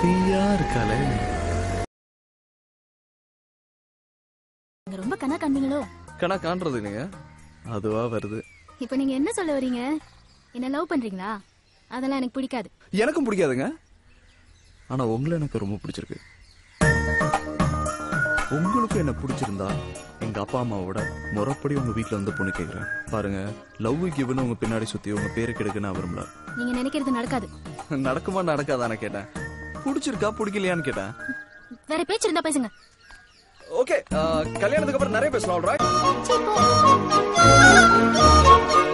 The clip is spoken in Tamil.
தீயா இருக்காளே நீங்க ரொம்ப கண்ணா காண்பீங்களோ கணா காண்றது இல்லைங்க அதுவா வருது இப்போ நீங்க என்ன சொல்ல வரீங்க என்ன லவ் பண்றீங்களா அதெல்லாம் எனக்கு பிடிக்காது எனக்கும் பிடிக்காதுங்க ஆனா உங்களை எனக்கு ரொம்ப பிடிச்சிருக்கு உங்களுக்கும் என்ன பிடிச்சிருந்தா எங்க அப்பா அம்மாவோட முறைப்படி உங்க வீட்ல வந்து பொண்ணு கேக்குறேன் பாருங்க லவ் கிவ்னு உங்க பின்னாடி சுத்தி உங்க பேரு கெடுக்க நான் விரும்பல நீங்க நினைக்கிறது நடக்காது நடக்குமா நடக்காதான கேட்டேன் பிடிச்சிருக்கா பிடிக்கலையான்னு கேட்டேன் வேற பேச்சு இருந்தா பேசுங்க ஓகே கல்யாணத்துக்கு அப்புறம் நிறைய பேசலாம் ஆல்ரைட் சீ, போ.